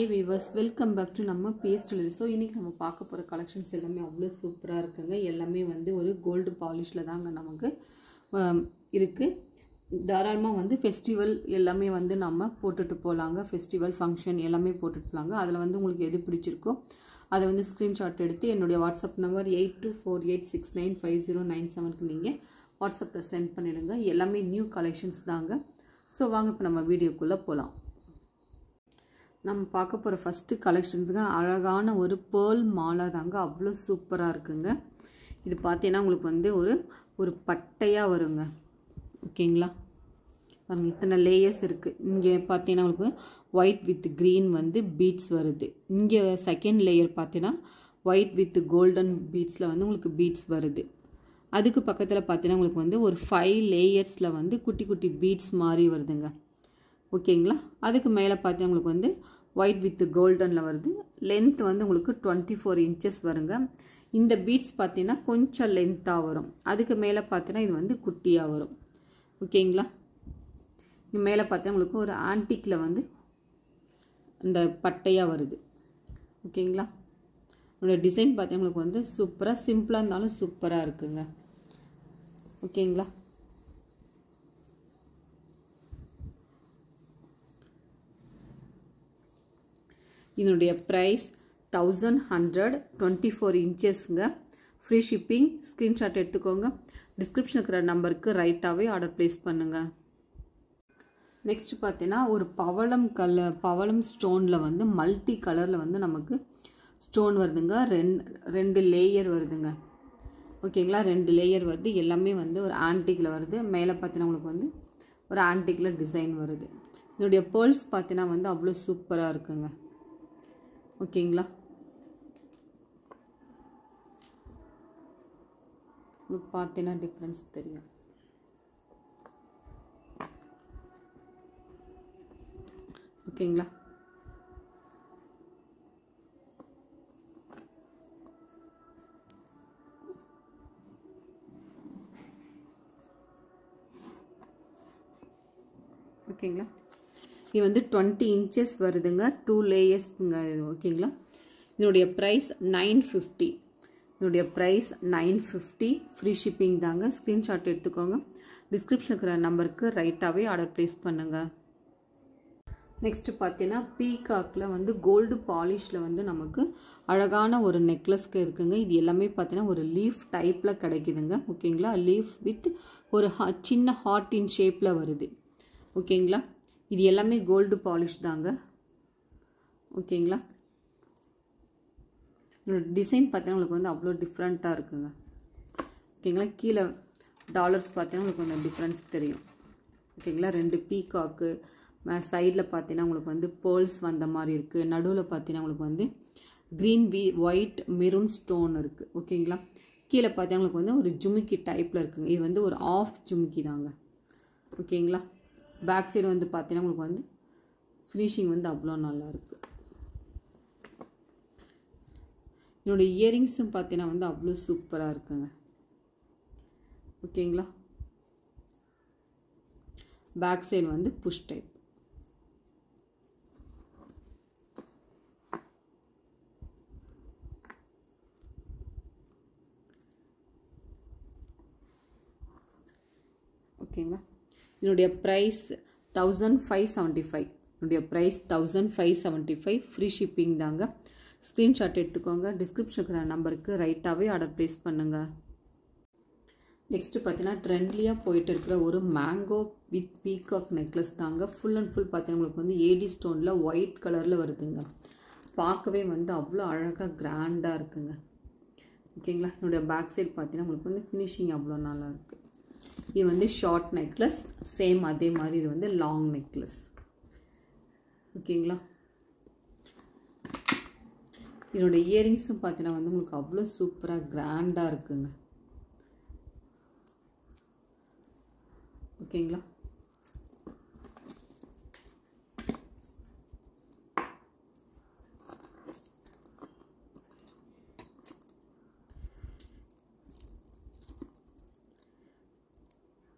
hi viewers welcome back to நம்ம பேஸ்ட் so இன்றைக்கி நம்ம பார்க்க போகிற கலெக்ஷன்ஸ் எல்லாமே அவ்வளோ சூப்பராக இருக்குங்க எல்லாமே வந்து ஒரு கோல்டு பாலிஷில் தாங்க நமக்கு இருக்குது தாராளமாக வந்து ஃபெஸ்டிவல் எல்லாமே வந்து நம்ம போட்டுட்டு போகலாங்க ஃபெஸ்டிவல் ஃபங்க்ஷன் எல்லாமே போட்டுட்டு போகலாங்க அதில் வந்து உங்களுக்கு எது பிடிச்சிருக்கோ அதை வந்து ஸ்க்ரீன்ஷாட் எடுத்து என்னுடைய WhatsApp number eight two four eight six nine five zero nine செவனுக்கு நீங்கள் வாட்ஸ்அப்பில் சென்ட் பண்ணிடுங்க எல்லாமே நியூ கலெக்ஷன்ஸ் தாங்க ஸோ வாங்க இப்போ நம்ம வீடியோக்குள்ளே போகலாம் நம்ம பார்க்க போகிற ஃபஸ்ட்டு கலெக்ஷன்ஸுங்க அழகான ஒரு பேர்ல் மாலா தாங்க அவ்வளோ சூப்பராக இருக்குங்க இது பார்த்தீங்கன்னா உங்களுக்கு வந்து ஒரு ஒரு பட்டையாக வருங்க ஓகேங்களா பாருங்க இத்தனை லேயர்ஸ் இருக்குது இங்கே பார்த்தீங்கன்னா உங்களுக்கு ஒயிட் வித் க்ரீன் வந்து பீட்ஸ் வருது இங்கே செகண்ட் லேயர் பார்த்தீங்கன்னா ஒயிட் வித் கோல்டன் பீட்ஸில் வந்து உங்களுக்கு பீட்ஸ் வருது அதுக்கு பக்கத்தில் பார்த்தீங்கன்னா உங்களுக்கு வந்து ஒரு ஃபைவ் லேயர்ஸில் வந்து குட்டி குட்டி பீட்ஸ் மாதிரி வருதுங்க ஓகேங்களா அதுக்கு மேலே பார்த்தீங்கன்னா உங்களுக்கு வந்து ஒயிட் வித் கோல்டனில் வருது லென்த் வந்து உங்களுக்கு டுவெண்ட்டி ஃபோர் இன்ச்சஸ் வருங்க இந்த பீட்ஸ் பார்த்தீங்கன்னா கொஞ்சம் லென்த்தாக வரும் அதுக்கு மேலே பார்த்தீங்கன்னா இது வந்து குட்டியாக வரும் ஓகேங்களா இங்கே மேலே பார்த்தீங்கன்னா உங்களுக்கு ஒரு ஆன்டிக்கில் வந்து இந்த பட்டையாக வருது ஓகேங்களா என்னோடய டிசைன் பார்த்தீங்கன்னா உங்களுக்கு வந்து சூப்பராக சிம்பிளாக இருந்தாலும் சூப்பராக இருக்குங்க ஓகேங்களா இதனுடைய price thousand hundred twenty four இன்ச்சஸ்ங்க ஃப்ரீ ஷிப்பிங் ஸ்க்ரீன்ஷாட் எடுத்துக்கோங்க டிஸ்கிரிப்ஷன் இருக்கிற நம்பருக்கு ரைட்டாகவே ஆர்டர் ப்ளேஸ் பண்ணுங்கள் நெக்ஸ்ட் பார்த்தீங்கன்னா ஒரு பவளம் கலர் பவளம் ஸ்டோனில் வந்து மல்டி கலரில் வந்து நமக்கு ஸ்டோன் வருதுங்க ரெண்டு ரெண்டு லேயர் வருதுங்க ஓகேங்களா ரெண்டு லேயர் வருது எல்லாமே வந்து ஒரு ஆன்டிக்கில் வருது மேலே பார்த்தீங்கன்னா உங்களுக்கு வந்து ஒரு ஆன்டிக்கில் டிசைன் வருது இதனுடைய பேர்ல்ஸ் பார்த்தீங்கன்னா வந்து அவ்வளோ சூப்பராக இருக்குங்க ஓகேங்களா உங்களுக்கு பார்த்தீங்கன்னா டிஃப்ரென்ஸ் தெரியும் ஓகேங்களா ஓகேங்களா இது வந்து டுவெண்ட்டி இன்ச்சஸ் வருதுங்க டூ லேயர்ஸ்ங்க இது ஓகேங்களா இதனுடைய ப்ரைஸ் நைன் ஃபிஃப்டி இதனுடைய price nine fifty free shipping தாங்க ஸ்க்ரீன்ஷாட் எடுத்துக்கோங்க டிஸ்கிரிப்ஷன் இருக்கிற நம்பருக்கு ரைட்டாகவே ஆர்டர் ப்ளேஸ் பண்ணுங்கள் நெக்ஸ்ட்டு பார்த்தீங்கன்னா பீகாக்கில் வந்து கோல்டு பாலிஷில் வந்து நமக்கு அழகான ஒரு நெக்லஸ்க்கு இருக்குங்க இது எல்லாமே பார்த்தீங்கன்னா ஒரு லீஃப் டைப்பில் கிடைக்குதுங்க ஓகேங்களா லீஃப் வித் ஒரு சின்ன ஹார்ட் இன் ஷேப்பில் வருது ஓகேங்களா இது எல்லாமே கோல்டு பாலிஷ் தாங்க ஓகேங்களா இதோட டிசைன் பார்த்தீங்கன்னா உங்களுக்கு வந்து அவ்வளோ டிஃப்ரெண்ட்டாக இருக்குங்க ஓகேங்களா கீழே டாலர்ஸ் பார்த்தீங்கன்னா உங்களுக்கு கொஞ்சம் டிஃப்ரென்ஸ் தெரியும் ஓகேங்களா ரெண்டு பீகாக்கு சைடில் பார்த்தீங்கன்னா உங்களுக்கு வந்து பேர்ல்ஸ் வந்த மாதிரி இருக்குது நடுவில் பார்த்தீங்கன்னா உங்களுக்கு வந்து க்ரீன் வி ஒயிட் மெரூன் ஸ்டோன் இருக்குது ஓகேங்களா கீழே பார்த்தீங்கன்னா உங்களுக்கு வந்து ஒரு ஜுமிக்கி டைப்பில் இருக்குங்க இது வந்து ஒரு ஆஃப் ஜுமிக்கி தாங்க ஓகேங்களா பேக் சைடு வந்து பார்த்தீங்கன்னா உங்களுக்கு வந்து ஃபினிஷிங் வந்து அவ்வளோ நல்லாயிருக்கு என்னோடய இயரிங்ஸும் பார்த்தீங்கன்னா வந்து அவ்வளோ சூப்பராக இருக்குங்க ஓகேங்களா பேக் சைடு வந்து புஷ் டைப் ஓகேங்களா இதனுடைய price thousand five seventy five இதனுடைய price thousand five seventy five free shipping தாங்க ஸ்க்ரீன்ஷாட் எடுத்துக்கோங்க டிஸ்கிரிப்ஷன் இருக்கிற நம்பருக்கு ரைட்டாகவே ஆர்டர் ப்ளேஸ் பண்ணுங்கள் நெக்ஸ்ட்டு பார்த்தீங்கன்னா ட்ரெண்ட்லியாக போயிட்டு இருக்கிற ஒரு மேங்கோ வித் பீகாக் நெக்லஸ் தாங்க ஃபுல் அண்ட் ஃபுல் பார்த்தீங்கன்னா உங்களுக்கு வந்து ஏடி ஸ்டோனில் ஒயிட் கலரில் வருதுங்க பார்க்கவே வந்து அவ்வளோ அழகாக கிராண்டாக இருக்குங்க ஓகேங்களா என்னுடைய பேக் சைட் பார்த்தீங்கன்னா உங்களுக்கு வந்து ஃபினிஷிங் அவ்வளோ நல்லா இருக்குது இது வந்து ஷார்ட் நெக்லஸ் சேம் அதே மாதிரி இது வந்து லாங் நெக்லஸ் ஓகேங்களா இதோட இயரிங்ஸும் பார்த்தீங்கன்னா வந்து உங்களுக்கு அவ்வளோ சூப்பராக கிராண்டாக இருக்குங்க ஓகேங்களா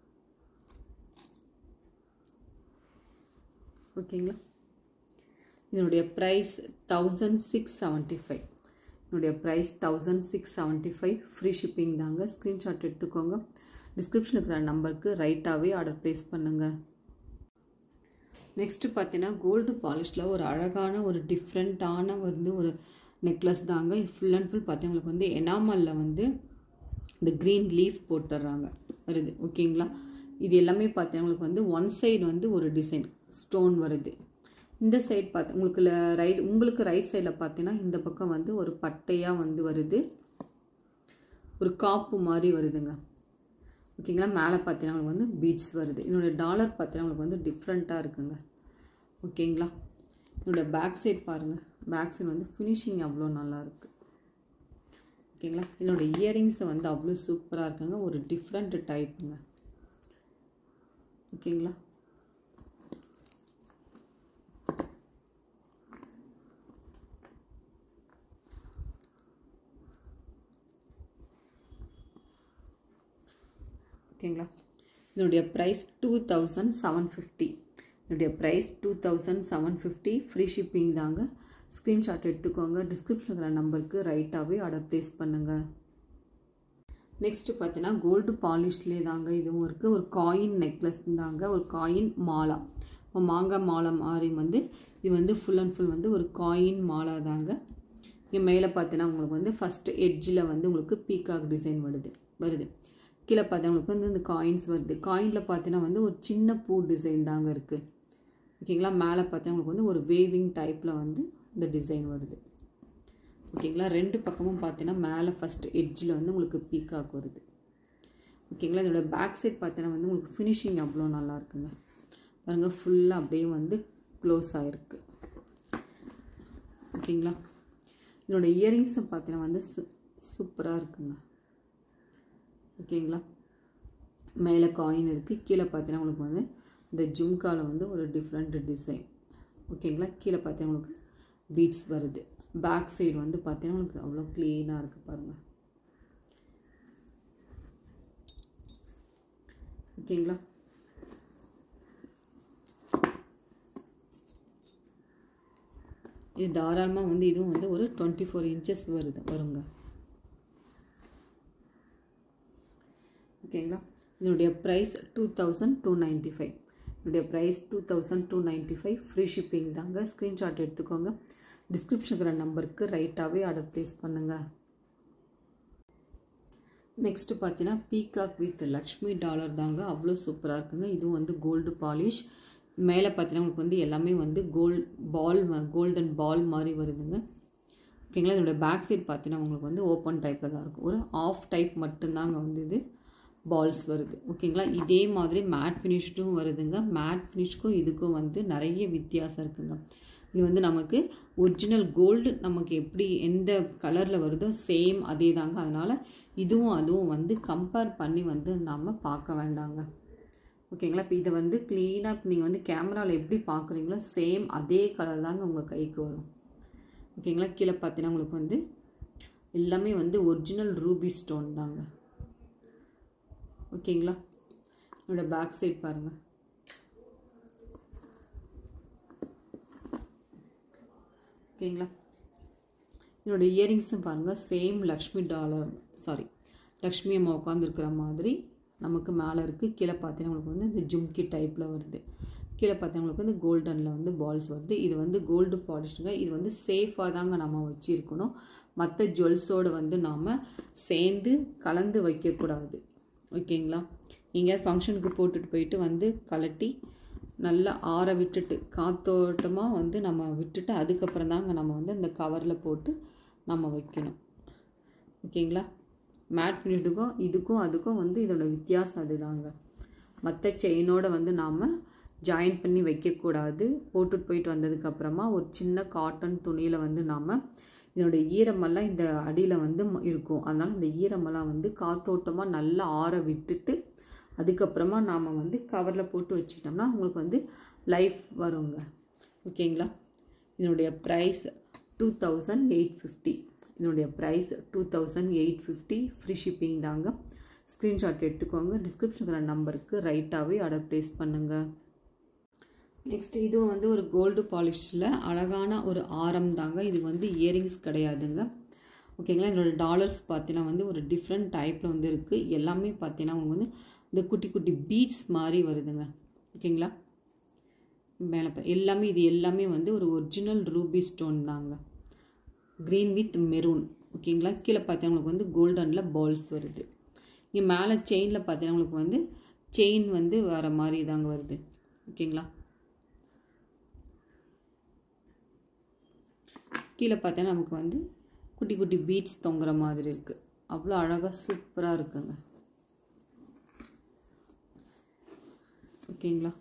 ஓகேங்களா இதனுடைய price thousand six seventy five இதனுடைய price thousand six seventy five free shipping தாங்க ஸ்க்ரீன்ஷாட் எடுத்துக்கோங்க டிஸ்கிரிப்ஷன் இருக்கிற நம்பருக்கு ரைட்டாகவே ஆர்டர் ப்ளேஸ் பண்ணுங்கள் நெக்ஸ்ட்டு பார்த்தீங்கன்னா கோல்டு பாலிஷில் ஒரு அழகான ஒரு டிஃப்ரெண்ட்டான வந்து ஒரு நெக்லஸ் தாங்க ஃபுல் அண்ட் ஃபுல் பார்த்தீங்கன்னா உங்களுக்கு வந்து எனாமலில் வந்து இந்த க்ரீன் லீஃப் போட்டுடுறாங்க வருது ஓகேங்களா இது எல்லாமே பார்த்தீங்கன்னா உங்களுக்கு வந்து ஒன் சைடு வந்து ஒரு டிசைன் ஸ்டோன் வருது இந்த சைடு பார்த்து உங்களுக்கு ரைட் உங்களுக்கு ரைட் சைடில் பார்த்தீங்கன்னா இந்த பக்கம் வந்து ஒரு பட்டையாக வந்து வருது ஒரு காப்பு மாதிரி வருதுங்க ஓகேங்களா மேலே பார்த்தீங்கன்னா உங்களுக்கு வந்து பீட்ஸ் வருது இதனுடைய டாலர் பார்த்தீங்கன்னா உங்களுக்கு வந்து டிஃப்ரெண்ட்டாக இருக்குங்க ஓகேங்களா இதனுடைய பேக் சைட் பாருங்கள் பேக் சைடு வந்து ஃபினிஷிங் அவ்வளோ நல்லா இருக்குது ஓகேங்களா இதனுடைய இயரிங்ஸ் வந்து அவ்வளோ சூப்பராக இருக்குங்க ஒரு டிஃப்ரெண்ட் டைப்புங்க ஓகேங்களா ஓகேங்களா இதனுடைய price two thousand seven fifty இதனுடைய price two thousand seven fifty free shipping தாங்க ஸ்க்ரீன்ஷாட் எடுத்துக்கோங்க டிஸ்கிரிப்ஷனில் இருக்கிற நம்பருக்கு ரைட்டாகவே ஆர்டர் ப்ளேஸ் பண்ணுங்கள் நெக்ஸ்ட்டு பார்த்தீங்கன்னா கோல்டு பாலிஷ்லேயே தாங்க இதுவும் இருக்குது ஒரு காயின் நெக்லஸ் தாங்க ஒரு காயின் மாலா இப்போ மாங்காய் மாலை மாதிரி வந்து இது வந்து ஃபுல் அண்ட் ஃபுல் வந்து ஒரு காயின் மாலா தாங்க இங்கே மேலே பார்த்தீங்கன்னா உங்களுக்கு வந்து ஃபஸ்ட்டு எட்ஜில் வந்து உங்களுக்கு பீகாக் டிசைன் வருது வருது கீழே பார்த்தா உங்களுக்கு வந்து இந்த காயின்ஸ் வருது காயினில் பார்த்தீங்கன்னா வந்து ஒரு சின்ன பூ டிசைன் தாங்க இருக்குது ஓகேங்களா மேலே பார்த்தா உங்களுக்கு வந்து ஒரு வேவிங் டைப்பில் வந்து இந்த டிசைன் வருது ஓகேங்களா ரெண்டு பக்கமும் பார்த்தீங்கன்னா மேலே ஃபஸ்ட் எட்ஜில் வந்து உங்களுக்கு பீகாக் வருது ஓகேங்களா இதோட பேக் சைட் பார்த்தீங்கன்னா வந்து உங்களுக்கு ஃபினிஷிங் அவ்வளோ நல்லா இருக்குங்க பாருங்கள் ஃபுல்லாக அப்படியே வந்து க்ளோஸ் ஆகிருக்கு ஓகேங்களா இதோட இயரிங்ஸும் பார்த்தீங்கன்னா வந்து சூ சூப்பராக இருக்குங்க ஓகேங்களா மேலே காயின் இருக்குது கீழே பார்த்தீங்கன்னா உங்களுக்கு வந்து இந்த ஜும்காவில் வந்து ஒரு டிஃப்ரெண்ட் டிசைன் ஓகேங்களா கீழே பார்த்தீங்கன்னா உங்களுக்கு பீட்ஸ் வருது பேக் சைடு வந்து பார்த்தீங்கன்னா உங்களுக்கு அவ்வளோ க்ளீனாக இருக்குது பாருங்கள் ஓகேங்களா இது தாராளமாக வந்து இதுவும் வந்து ஒரு டுவெண்ட்டி ஃபோர் இன்ச்சஸ் வருது வருங்க ஓகேங்களா இதனுடைய price two thousand two ninety five இதனுடைய price two thousand two ninety five free shipping தாங்க ஸ்க்ரீன்ஷாட் எடுத்துக்கோங்க டிஸ்கிரிப்ஷன் இருக்கிற நம்பருக்கு ரைட்டாகவே ஆர்டர் ப்ளேஸ் பண்ணுங்கள் நெக்ஸ்ட்டு பார்த்தீங்கன்னா பீகாக் வித் லக்ஷ்மி டாலர் தாங்க அவ்வளோ சூப்பராக இருக்குங்க இதுவும் வந்து கோல்டு பாலிஷ் மேலே பார்த்தீங்கன்னா உங்களுக்கு வந்து எல்லாமே வந்து கோல்ட் பால் கோல்டன் பால் மாதிரி வருதுங்க ஓகேங்களா இதோட பேக் சைட் பார்த்தீங்கன்னா உங்களுக்கு வந்து ஓப்பன் டைப்பில் தான் இருக்கும் ஒரு ஆஃப் டைப் மட்டும்தாங்க வந்து இது பால்ஸ் வருது ஓகேங்களா இதே மாதிரி மேட் ஃபினிஷ்டும் வருதுங்க மேட் ஃபினிஷ்க்கும் இதுக்கும் வந்து நிறைய வித்தியாசம் இருக்குங்க இது வந்து நமக்கு ஒரிஜினல் கோல்டு நமக்கு எப்படி எந்த கலரில் வருதோ சேம் அதே தாங்க அதனால் இதுவும் அதுவும் வந்து கம்பேர் பண்ணி வந்து நாம் பார்க்க வேண்டாங்க ஓகேங்களா இப்போ இதை வந்து க்ளீனாக நீங்கள் வந்து கேமராவில் எப்படி பார்க்குறீங்களோ சேம் அதே கலர் தாங்க உங்கள் கைக்கு வரும் ஓகேங்களா கீழே பார்த்தீங்கன்னா உங்களுக்கு வந்து எல்லாமே வந்து ஒரிஜினல் ரூபி ஸ்டோன் தாங்க ஓகேங்களா என்னோடய பேக் சைட் பாருங்கள் ஓகேங்களா என்னோடய இயரிங்ஸும் பாருங்கள் same Lakshmi dollar sorry Lakshmi அம்மா உட்காந்துருக்கிற மாதிரி நமக்கு மேலே இருக்குது கீழே பார்த்தீங்கன்னா உங்களுக்கு வந்து இந்த ஜும்கி டைப்பில் வருது கீழே பார்த்தீங்கன்னா உங்களுக்கு வந்து கோல்டனில் வந்து பால்ஸ் வருது இது வந்து கோல்டு பாலிஷ்ங்க இது வந்து சேஃபாக தாங்க நம்ம வச்சுருக்கணும் மற்ற ஜுவல்ஸோடு வந்து நாம் சேர்ந்து கலந்து வைக்கக்கூடாது ஓகேங்களா நீங்கள் ஃபங்க்ஷனுக்கு போட்டுட்டு போயிட்டு வந்து கலட்டி நல்லா ஆற விட்டுட்டு காத்தோட்டமாக வந்து நம்ம விட்டுட்டு அதுக்கப்புறம் தாங்க நம்ம வந்து இந்த கவரில் போட்டு நம்ம வைக்கணும் ஓகேங்களா மேட் ஃபினிஷுக்கும் இதுக்கும் அதுக்கும் வந்து இதோட வித்தியாசம் அதுதாங்க மற்ற செயினோட வந்து நாம் ஜாயின் பண்ணி வைக்கக்கூடாது போட்டுட்டு போயிட்டு வந்ததுக்கப்புறமா ஒரு சின்ன காட்டன் துணியில் வந்து நாம் இதனுடைய ஈரமெல்லாம் இந்த அடியில் வந்து இருக்கும் அதனால் இந்த ஈரமெல்லாம் வந்து காத்தோட்டமாக நல்லா ஆற விட்டுட்டு அதுக்கப்புறமா நாம் வந்து கவரில் போட்டு வச்சுக்கிட்டோம்னா உங்களுக்கு வந்து லைஃப் வருங்க ஓகேங்களா இதனுடைய price two thousand eight fifty இதனுடைய price two thousand eight fifty free shipping தாங்க ஸ்க்ரீன்ஷாட் எடுத்துக்கோங்க டிஸ்கிரிப்ஷன் இருக்கிற நம்பருக்கு ரைட்டாகவே ஆர்டர் ப்ளேஸ் பண்ணுங்கள் நெக்ஸ்ட் இதுவும் வந்து ஒரு கோல்டு பாலிஷில் அழகான ஒரு ஆரம் தாங்க இது வந்து இயரிங்ஸ் கிடையாதுங்க ஓகேங்களா இதோட டாலர்ஸ் பார்த்தீங்கன்னா வந்து ஒரு டிஃப்ரெண்ட் டைப்பில் வந்து இருக்குது எல்லாமே பார்த்தீங்கன்னா உங்களுக்கு வந்து இந்த குட்டி குட்டி பீட்ஸ் மாதிரி வருதுங்க ஓகேங்களா மேலே பா- எல்லாமே இது எல்லாமே வந்து ஒரு ஒரிஜினல் ரூபி ஸ்டோன் தாங்க க்ரீன் வித் மெரூன் ஓகேங்களா கீழே பார்த்தீங்கன்னா உங்களுக்கு வந்து கோல்டனில் பால்ஸ் வருது இங்கே மேலே செயினில் பார்த்தீங்கன்னா உங்களுக்கு வந்து செயின் வந்து வேறு மாதிரி தாங்க வருது ஓகேங்களா கீழே பார்த்தா நமக்கு வந்து குட்டி குட்டி பீட்ஸ் தொங்குற மாதிரி இருக்குது அவ்வளோ அழகாக சூப்பராக இருக்குங்க ஓகேங்களா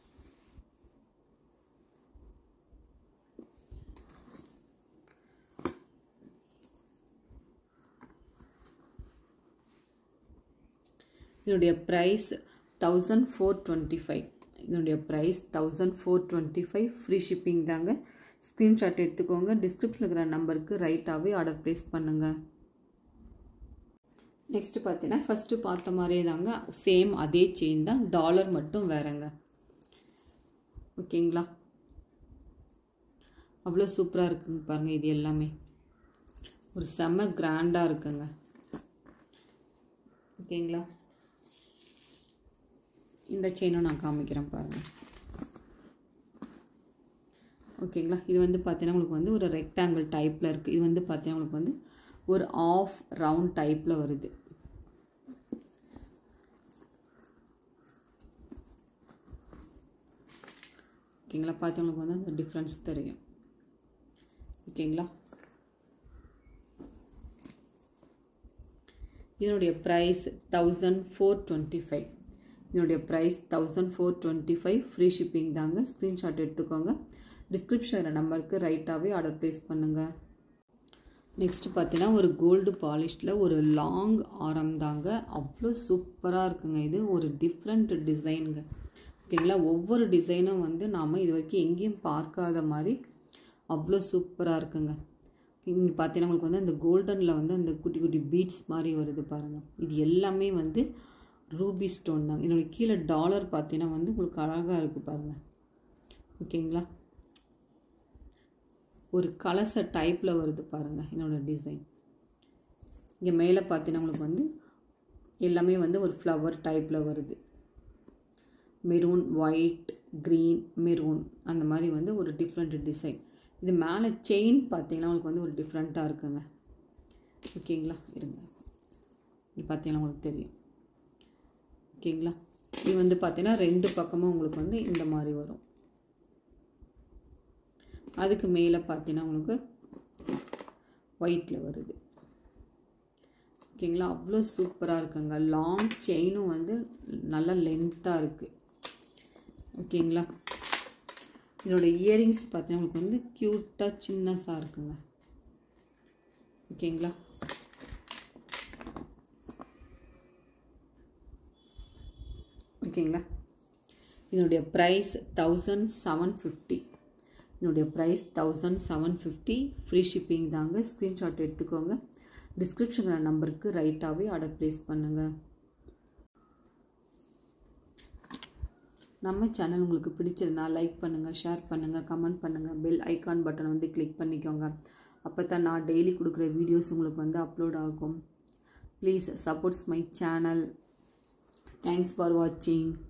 இதனுடைய price thousand four twenty five இதனுடைய price thousand four twenty five free shipping தாங்க ஸ்க்ரீன்ஷாட் எடுத்துக்கோங்க டிஸ்கிரிப்ஷனில் இருக்கிற நம்பருக்கு ரைட்டாகவே ஆர்டர் ப்ளேஸ் பண்ணுங்கள் நெக்ஸ்ட்டு பார்த்தீங்கன்னா ஃபஸ்ட்டு பார்த்த மாதிரியே தாங்க சேம் அதே செயின் தான் டாலர் மட்டும் வேறங்க ஓகேங்களா அவ்வளோ சூப்பராக இருக்குங்க பாருங்கள் இது எல்லாமே ஒரு செம்ம கிராண்டாக இருக்குங்க ஓகேங்களா இந்த செயினும் நான் காமிக்கிறேன் பாருங்கள் ஓகேங்களா இது வந்து பார்த்தீங்கன்னா உங்களுக்கு வந்து ஒரு ரெக்டாங்கிள் டைப்பில் இருக்குது இது வந்து பார்த்தீங்கன்னா உங்களுக்கு வந்து ஒரு ஆஃப் ரவுண்ட் டைப்பில் வருது ஓகேங்களா பார்த்தவங்களுக்கு வந்து அந்த டிஃப்ரென்ஸ் தெரியும் ஓகேங்களா இதனுடைய price thousand four twenty five இதனுடைய price thousand four twenty five free shipping தாங்க ஸ்க்ரீன்ஷாட் எடுத்துக்கோங்க டிஸ்கிரிப்ஷனில் நம்பருக்கு ரைட்டாகவே ஆர்டர் ப்ளேஸ் பண்ணுங்கள் நெக்ஸ்ட் பார்த்தீங்கன்னா ஒரு கோல்டு பாலிஷ்டில் ஒரு லாங் ஆரம் தாங்க அவ்வளோ சூப்பராக இருக்குங்க இது ஒரு டிஃப்ரெண்ட் டிசைனுங்க ஓகேங்களா ஒவ்வொரு டிசைனும் வந்து நாம் இது வரைக்கும் எங்கேயும் பார்க்காத மாதிரி அவ்வளோ சூப்பராக இருக்குங்க இங்கே பார்த்தீங்கன்னா உங்களுக்கு வந்து அந்த கோல்டனில் வந்து அந்த குட்டி குட்டி பீட்ஸ் மாதிரி வருது பாருங்கள் இது எல்லாமே வந்து ரூபி ஸ்டோன் தான் இதோட கீழே டாலர் பார்த்தீங்கன்னா வந்து உங்களுக்கு அழகாக இருக்குது பாருங்கள் ஓகேங்களா ஒரு கலச டைப்பில் வருது பாருங்கள் இதோட டிசைன் இங்கே மேலே பார்த்தீங்கன்னா உங்களுக்கு வந்து எல்லாமே வந்து ஒரு ஃப்ளவர் டைப்பில் வருது மெரூன் ஒயிட் க்ரீன் மெரூன் அந்த மாதிரி வந்து ஒரு டிஃப்ரெண்ட் டிசைன் இது மேலே செயின் பார்த்தீங்கன்னா உங்களுக்கு வந்து ஒரு டிஃப்ரெண்ட்டாக இருக்குங்க ஓகேங்களா இருங்க இது பார்த்தீங்கன்னா உங்களுக்கு தெரியும் ஓகேங்களா இது வந்து பார்த்தீங்கன்னா ரெண்டு பக்கமும் உங்களுக்கு வந்து இந்த மாதிரி வரும் அதுக்கு மேலே பார்த்தீங்கன்னா உங்களுக்கு ஒயிட்டில் வருது ஓகேங்களா அவ்வளோ சூப்பராக இருக்குங்க லாங் செயினும் வந்து நல்லா லென்த்தாக இருக்குது ஓகேங்களா இதோட இயரிங்ஸ் பார்த்தீங்கன்னா உங்களுக்கு வந்து க்யூட்டாக சின்னஸாக இருக்குங்க ஓகேங்களா ஓகேங்களா இதனுடைய ப்ரைஸ் தௌசண்ட் செவன் ஃபிஃப்டி இதனுடைய price thousand seven fifty free shipping தாங்க ஸ்க்ரீன்ஷாட் எடுத்துக்கோங்க டிஸ்கிரிப்ஷனில் நம்பருக்கு ரைட்டாகவே ஆர்டர் ப்ளேஸ் பண்ணுங்கள் நம்ம சேனல் உங்களுக்கு பிடிச்சதுன்னா லைக் பண்ணுங்கள் ஷேர் பண்ணுங்கள் கமெண்ட் பண்ணுங்கள் பெல் ஐகான் பட்டன் வந்து கிளிக் பண்ணிக்கோங்க அப்போ தான் நான் டெய்லி கொடுக்குற வீடியோஸ் உங்களுக்கு வந்து அப்லோட் ஆகும் please supports my channel thanks for வாட்சிங்